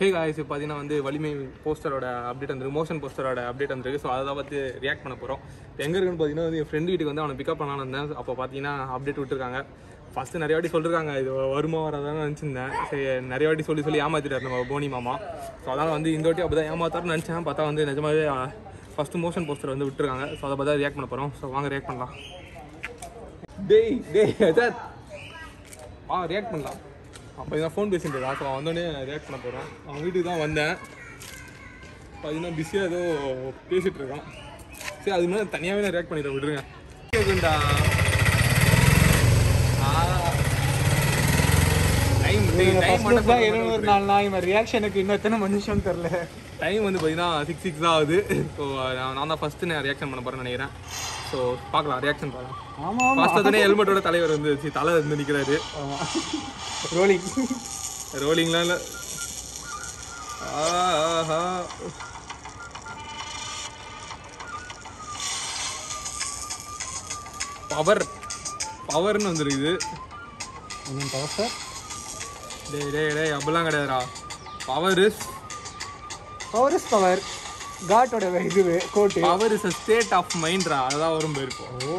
hey guys பார்த்தீங்கன்னா வந்து வலிமை போஸ்டரோட அப்டேட் வந்திருக்கு மோஷன் போஸ்டரோட அப்டேட் வந்திருக்கு ஸோ அதை பார்த்து ரியாக்ட் பண்ண போகிறோம் எங்கே இருக்குன்னு பார்த்தீங்கன்னா வந்து என் ஃப்ரெண்ட் வீட்டுக்கு வந்து அவனை பிக்கப் பண்ணலான்னு இருந்தேன் அப்போ பார்த்தீங்கன்னா அப்டேட் விட்டுருக்காங்க ஃபஸ்ட்டு நிறைய வாட்டி சொல்லிருக்காங்க இது வருமா வராதான்னு நினச்சிருந்தேன் சரி நிறைய வாட்டி சொல்லி சொல்லி ஏமாத்திட்டார் நம்ம போனி மாமா ஸோ அதனால் வந்து இந்த வாட்டி அப்போ தான் ஏமாத்தாருன்னு நினச்சேன் பார்த்தா வந்து நிஜமாவே ஃபஸ்ட்டு மோஷன் போஸ்டர் வந்து விட்டுருக்காங்க ஸோ அதை பார்த்தா ரியாக்ட் பண்ண போகிறோம் ஸோ வாங்க ரியாக்ட் பண்ணலாம் டேய் டேய் அஜாத் வா ரியாக்ட் பண்ணலாம் அப்போ இதான் ஃபோன் பேசிட்டு இருக்கா ஸோ வந்தோடனே ரியாக்ட் பண்ண போகிறோம் அவன் வீட்டுக்கு தான் வந்தேன் பார்த்தீங்கன்னா பிஸியாக ஏதோ பேசிகிட்டு இருக்கான் சரி அது மேலே தனியாகவே நான் ரியாக்ட் பண்ணிடுறேன் விடுங்க கேக்குண்டா டைம் டைம் மட்டும் இருநூறு நாள் நான் இவன் ரியாக்ஷனுக்கு இன்னும் எத்தனை மனுஷன் தெரில டைம் வந்து பார்த்தீங்கன்னா சிக்ஸ் சிக்ஸ் தான் ஆகுது ஸோ நான் தான் ஃபஸ்ட்டு நான் ரியாக்ஷன் பண்ண போகிறேன்னு நினைக்கிறேன் ஸோ பார்க்கலாம் ரியாக்ஷன் பார்க்கலாம் ஆமா ஆமா ஃபர்ஸ்ட் தானே ஹெல்மெட்டோட தலைவர் வந்து சி, தலை வந்து நிற்கிறாரு ரோலிங் ரோலிங்லாம் இல்லை ஆஹா பவர் பவர்னு வந்துருக்குது ஒன்றும் பவர் சார் டேய் டேய் டேய் அப்படிலாம் கிடையாதுடா power is power is power காட்டோட இதுவே கோட்டு power is a state of மைண்ட்ரா அதுதான் வரும் போயிருப்போம் ஓ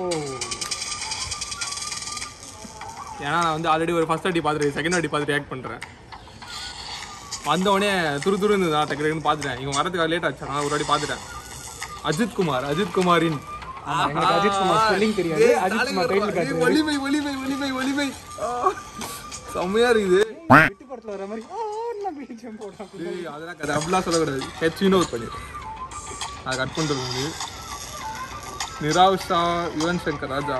ஏன்னா நான் வந்து ஆல்ரெடி ஒரு ஃபர்ஸ்ட் வாட்டி பார்த்துட்டு செகண்ட் வாட்டி பார்த்து ரியாக்ட் பண்ணுறேன் வந்தவொடனே துரு துரு இருந்தது டக்கு டக்குன்னு பார்த்துட்டேன் இவன் வரதுக்கு லேட் ஆச்சு நான் ஒரு வாட்டி பார்த்துட்டேன் அஜித் குமார் அஜித் குமாரின் எனக்கு அஜித் குமார் ஸ்பெல்லிங் தெரியாது டேய், அஜித் குமார் டைட்டில் டேய், காட்டு வலிமை வலிமை வலிமை வலிமை ஆ, செம்மையா இருக்குது விட்டு படத்தில் வர மாதிரி ஆ பீஜம் போடான் டேய், அதெல்லாம் கதை அப்படிலாம் சொல்லக்கூடாது ஹெச் வினோத் பண்ணி அதை கட் பண்ணுறது Nirav Shah Yuvan Shankar Raja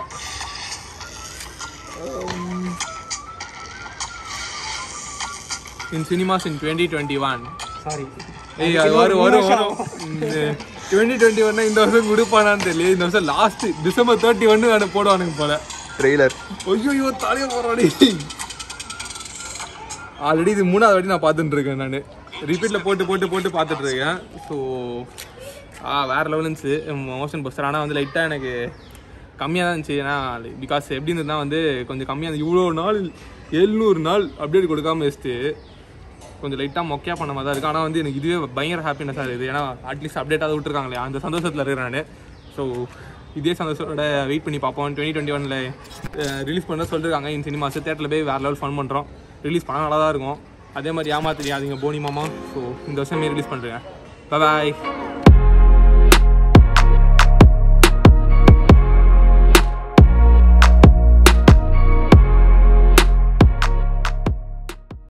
in cinemas in twenty twenty one sorry ஏய் அது வரும் வரும் வரும் டுவெண்ட்டி டுவெண்ட்டி ஒன்னா இந்த வருஷம் கொடுப்பானான்னு தெரியல இந்த வருஷம் லாஸ்ட் டிசம்பர் தேர்ட்டி ஒன்று நான் போடுவானுங்க போல ட்ரெய்லர் ஐயோ தலையை போறாடி ஆல்ரெடி இது மூணாவது வாட்டி நான் பார்த்துட்டு இருக்கேன் நான் ரிப்பீட்டில் போட்டு போட்டு போட்டு பார்த்துட்டு இருக்கேன் ஸோ ஆ வேறு லெவல் இருந்துச்சு மோஷன் போஸ்டர் ஆனால் வந்து லைட்டாக எனக்கு கம்மியாக தான் இருந்துச்சு ஏன்னா பிகாஸ் எப்படி இருந்ததுன்னா வந்து கொஞ்சம் கம்மியாக இருந்துச்சு இவ்வளோ நாள் எழுநூறு நாள் அப்டேட் கொடுக்காம வச்சுட்டு கொஞ்சம் லைட்டாக மொக்கையாக பண்ண மாதிரி தான் இருக்குது ஆனால் வந்து எனக்கு இதுவே பயங்கர ஹாப்பினஸாக இருக்குது ஏன்னா அட்லீஸ்ட் அப்டேட்டாக விட்டுருக்காங்களே அந்த சந்தோஷத்தில் இருக்கிறேன் நான் ஸோ இதே சந்தோஷத்தோட வெயிட் பண்ணி பார்ப்போம் டுவெண்ட்டி டுவெண்ட்டி ஒனில் ரிலீஸ் பண்ண சொல்லிருக்காங்க இந்த சினிமாஸ் தேட்டரில் போய் வேறு லெவல் ஃபன் பண்ணுறோம் ரிலீஸ் பண்ணால் நல்லா தான் இருக்கும் அதே மாதிரி ஏமாத்திரியாதீங்க போனி மாமா ஸோ இந்த வருஷமே ரிலீஸ் பண்ணுறேன் பாய்